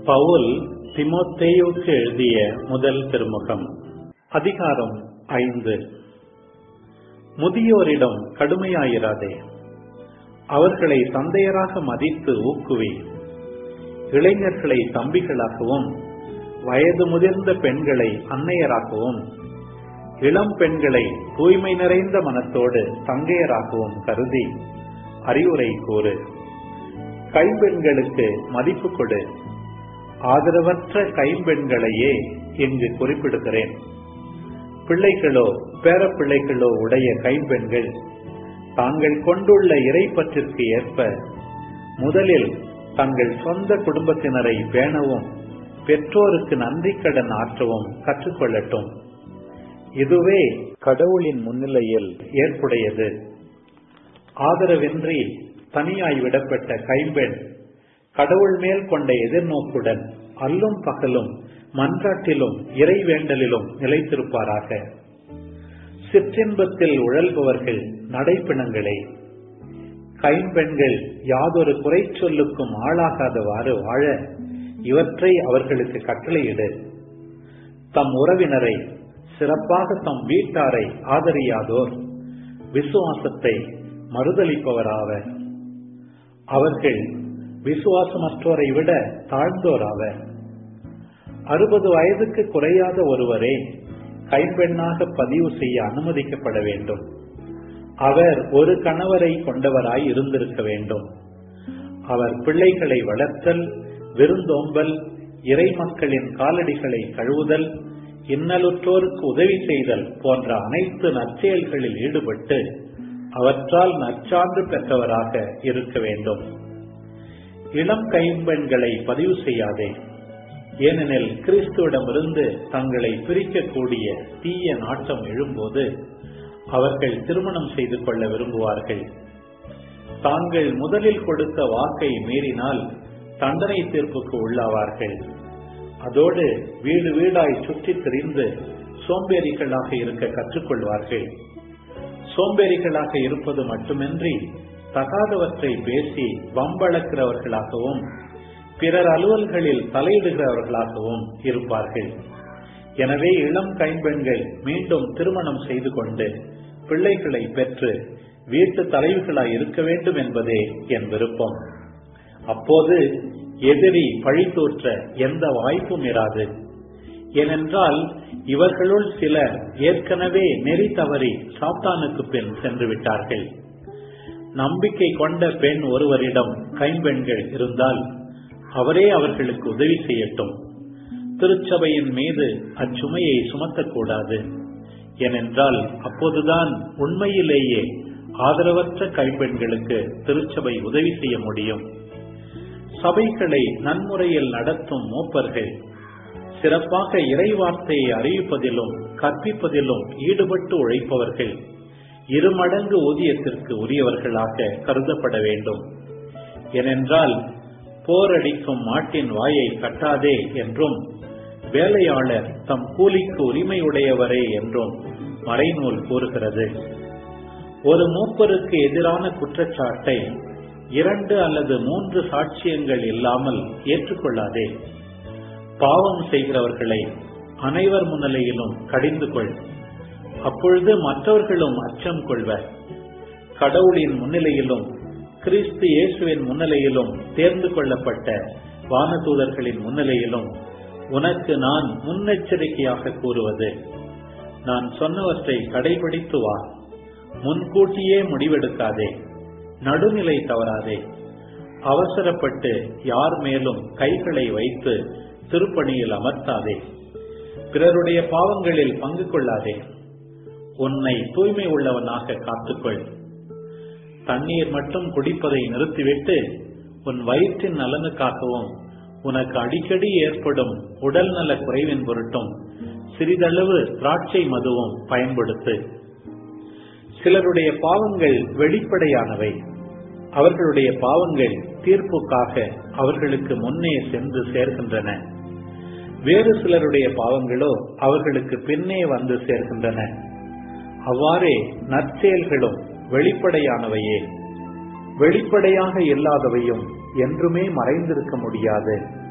பவுல் திமோத்தேயுக்கு எழுதிய முதல் திருமுகம் அதிகாரம் ஐந்து முதியோரிடம் கடுமையாயிராதே அவர்களை தந்தையராக மதித்து ஊக்குவி இளைஞர்களை தம்பிகளாகவும் வயது முதிர்ந்த பெண்களை அன்னையராகவும் இளம் பெண்களை தூய்மை நிறைந்த மனத்தோடு தங்கையராகவும் கருதி அறிவுரை கூறு கைம்பெண்களுக்கு மதிப்பு கொடு ஆதரவற்ற கைம்பெண்களையே இங்கு குறிப்பிடுகிறேன் பிள்ளைகளோ பேரப்பிள்ளைகளோ உடைய கைம்பெண்கள் தாங்கள் கொண்டுள்ள இறைப்பற்றிற்கு ஏற்ப முதலில் தங்கள் சொந்த குடும்பத்தினரை பேணவும் பெற்றோருக்கு நன்றி கடன் ஆற்றவும் கற்றுக்கொள்ளட்டும் இதுவே கடவுளின் முன்னிலையில் ஏற்புடையது ஆதரவின்றி தனியாய் விடப்பட்ட கைம்பெண் கடவுள் மேல் கொண்ட எதிர்நோக்குடன் அல்லும் பகலும் மன்றாட்டிலும் இறைவேண்டலிலும் நிலைத்திருப்பாராக சிற்றின்பத்தில் உழல்பவர்கள் நடைப்பிணங்களே கைம்பெண்கள் யாதொரு குறை சொல்லுக்கும் ஆளாகாதவாறு வாழ இவற்றை அவர்களுக்கு கட்டளையிடு தம் உறவினரை சிறப்பாக தம் வீட்டாரை ஆதரியாதோர் விசுவாசத்தை மறுதளிப்பவராவர் அவர்கள் விசுவாசமற்றோரை விட தாழ்ந்தோராவர் அறுபது வயதுக்கு குறையாத ஒருவரே கைம்பெண்ணாக பதிவு செய்ய அனுமதிக்கப்பட வேண்டும் அவர் ஒரு கணவரை கொண்டவராய் இருந்திருக்க வேண்டும் அவர் பிள்ளைகளை வளர்த்தல் விருந்தோம்பல் இறை மக்களின் காலடிகளை கழுவுதல் இன்னலுற்றோருக்கு உதவி செய்தல் போன்ற அனைத்து நற்செயல்களில் ஈடுபட்டு அவற்றால் நற்சான்று பெற்றவராக இருக்க வேண்டும் இளம் கைம்பெண்களை பதிவு செய்யாதே ஏனெனில் கிறிஸ்துவிடமிருந்து தங்களை பிரிக்கக்கூடிய தீய நாட்டம் எழும்போது அவர்கள் திருமணம் செய்து கொள்ள விரும்புவார்கள் தாங்கள் முதலில் கொடுத்த வாக்கை மீறினால் தண்டனை தீர்ப்புக்கு உள்ளாவார்கள் அதோடு வீடு வீடாய் சுற்றித் திரிந்து சோம்பேறிகளாக இருக்க கற்றுக்கொள்வார்கள் சோம்பேறிகளாக இருப்பது மட்டுமின்றி தகாதவற்றை பேசி வம்பளக்கிறவர்களாகவும் பிறர் அலுவல்களில் தலையிடுகிறவர்களாகவும் இருப்பார்கள் எனவே இளம் கைம்பெண்கள் மீண்டும் திருமணம் செய்து கொண்டு பிள்ளைகளை பெற்று வீட்டு தலைவிகளாய் இருக்க வேண்டும் என்பதே என் விருப்பம் அப்போது எதிரி பழி தோற்ற எந்த வாய்ப்பும் இராது ஏனென்றால் இவர்களுள் சிலர் ஏற்கனவே நெறி தவறி சாத்தானுக்கு பின் சென்று விட்டார்கள் நம்பிக்கை கொண்ட பெண் ஒருவரிடம் கைம்பெண்கள் இருந்தால் அவரே அவர்களுக்கு உதவி செய்யட்டும் திருச்சபையின் மீது அச்சுமையை சுமத்தக்கூடாது ஏனென்றால் அப்போதுதான் உண்மையிலேயே ஆதரவற்ற கைம்பெண்களுக்கு திருச்சபை உதவி செய்ய முடியும் சபைகளை நன்முறையில் நடத்தும் மூப்பர்கள் சிறப்பாக இறைவார்த்தையை அறிவிப்பதிலும் கற்பிப்பதிலும் ஈடுபட்டு உழைப்பவர்கள் இருமடங்கு ஊதியத்திற்கு உரியவர்களாக கருதப்பட வேண்டும் ஏனென்றால் போரடிக்கும் மாட்டின் வாயை கட்டாதே என்றும் வேலையாளர் தம் கூலிக்கு உரிமையுடையவரே என்றும் மறைநூல் கூறுகிறது ஒரு மூப்பருக்கு எதிரான குற்றச்சாட்டை இரண்டு அல்லது மூன்று சாட்சியங்கள் இல்லாமல் ஏற்றுக்கொள்ளாதே பாவம் செய்கிறவர்களை அனைவர் முன்னிலையிலும் கடிந்து கொள் அப்பொழுது மற்றவர்களும் அச்சம் கொள்வர் கடவுளின் முன்னிலையிலும் கிறிஸ்து இயேசுவின் முன்னிலையிலும் தேர்ந்து கொள்ளப்பட்ட வானதூதர்களின் முன்னிலையிலும் உனக்கு நான் முன்னெச்சரிக்கையாக கூறுவது நான் சொன்னவற்றை கடைபிடித்து வா முன்கூட்டியே முடிவெடுக்காதே நடுநிலை தவறாதே அவசரப்பட்டு யார் மேலும் கைகளை வைத்து திருப்பணியில் அமர்த்தாதே பிறருடைய பாவங்களில் பங்கு கொள்ளாதே உன்னை தூய்மை உள்ளவனாக காத்துக்கொள் தண்ணீர் மட்டும் குடிப்பதை நிறுத்திவிட்டு உன் வயிற்றின் நலனுக்காகவும் உனக்கு அடிக்கடி ஏற்படும் உடல் நல குறைவின் பொருட்டும் சிறிதளவு திராட்சை மதுவும் பயன்படுத்து சிலருடைய பாவங்கள் வெளிப்படையானவை அவர்களுடைய பாவங்கள் தீர்ப்புக்காக அவர்களுக்கு முன்னே சென்று சேர்கின்றன வேறு சிலருடைய பாவங்களோ அவர்களுக்கு பின்னே வந்து சேர்கின்றன அவ்வாறே நற்செயல்களும் வெளிப்படையானவையே வெளிப்படையாக இல்லாதவையும் என்றுமே மறைந்திருக்க முடியாது